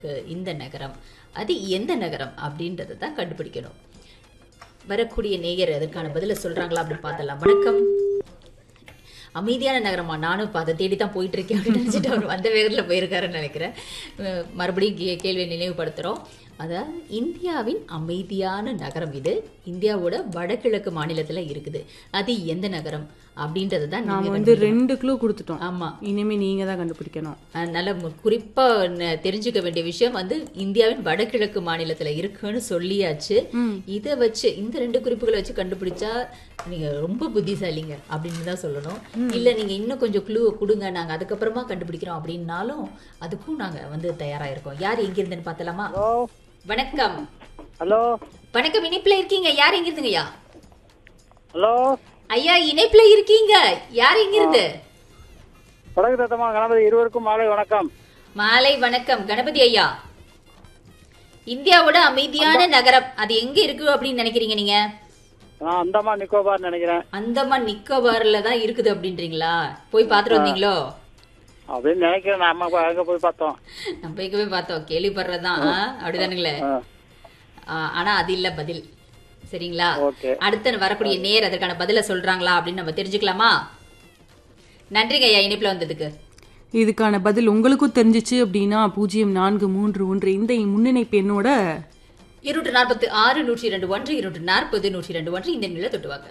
அஹ் இந்த நகரம் அது எந்த நகரம் அப்படின்றத தான் கண்டுபிடிக்கணும் வரக்கூடிய நேயர் அதற்கான பதில சொல்றாங்களா அப்படின்னு பார்த்தலாம் வணக்கம் அமைதியான நகரமா நானும் பார்த்த தேடி தான் போயிட்டு இருக்கேன் அப்படின்னு நினைச்சிட்டு அவர் வந்த வேகத்தில் போயிருக்காருன்னு நினைக்கிறேன் அஹ் மறுபடியும் கே கேள்வியை நினைவுபடுத்துகிறோம் அதாவது இந்தியாவின் அமைதியான நகரம் இது இந்தியாவோட வடகிழக்கு மாநிலத்தில் இருக்குது அது எந்த நகரம் அப்படின்றது தான் நாம நீங்க வந்து ரெண்டு க்ளூ கொடுத்துட்டோம் ஆமா இனிமே நீங்க தான் கண்டுபிடிக்கணும் அதனால மு- குறிப்பா ந- தெரிஞ்சுக்க வேண்டிய விஷயம் வந்து இந்தியாவின் வடகிழக்கு மாநிலத்துல இருக்குன்னு சொல்லியாச்சு இதை வச்சு இந்த ரெண்டு குறிப்புகளை வச்சு கண்டுபிடிச்சா நீங்க ரொம்ப புத்திசாலிங்க அப்படின்னு தான் சொல்லணும் இல்ல நீங்க இன்னும் கொஞ்சம் க்ளூ கொடுங்க நாங்க அதுக்கப்புறமா கண்டுபிடிக்கிறோம் அப்படின்னாலும் அதுக்கும் நாங்க வந்து தயாரா இருக்கோம் யார் எங்க இருந்துன்னு பார்த்தலாமா ஹலோ வணக்கம் ஹலோ வணக்கம் இணைப்புல இருக்கீங்க யார் எங்க இருந்துங்கய்யா ஹலோ ஐயா இணைப்புல இருக்கீங்க யார் எங்க இருந்து வடக்கு தத்தமா கணபதி இருவருக்கும் மாலை வணக்கம் மாலை வணக்கம் கணபதி ஐயா இந்தியாவோட அமைதியான நகரம் அது எங்க இருக்கு அப்படின்னு நினைக்கிறீங்க நீங்க நான் அந்தமான் நிக்கோபார் நினைக்கிறேன் அந்தமான் நிக்கோபார்ல தான் இருக்குது அப்படின்றீங்களா போய் பார்த்துட்டு வந்தீங்களோ அப்படின்னு நினைக்கிறேன் நான் அம்மா அங்க போய் பார்த்தோம் நம்ம போய் போய் பார்த்தோம் கேள்விப்படுறதுதான் அப்படிதானுங்களே ஆ, ஆ, ஆனா அது இல்ல பதில் சரிங்களா ஓகே அடுத்த வரக்கூடிய நேர் அதற்கான பதில சொல்றாங்களா அப்படின்னு நம்ம தெரிஞ்சுக்கலாமா நன்றிங்க ஐயா இணைப்புல வந்ததுக்கு இதுக்கான பதில் உங்களுக்கும் தெரிஞ்சிச்சு அப்படின்னா பூஜ்ஜியம் நான்கு மூன்று ஒன்று இந்த முன்னிணைப்பு எண்ணோட இருநூற்று நாற்பத்தி ஆறு நூற்றி இரண்டு ஒன்று இருநூற்று நாற்பது நூற்றி இரண்டு ஒன்று இந்த நிலை தொட்டுவாங்க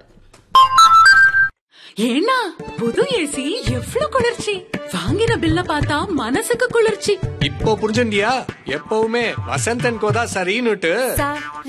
ஏன்னா புது ஏசி எவ்ளோ குளிர்ச்சி வாங்கின பில்ல பார்த்தா மனசுக்கு குளிர்ச்சி இப்போ புரிஞ்சுண்டியா எப்பவுமே வசந்தன் கோதா சரின்னுட்டு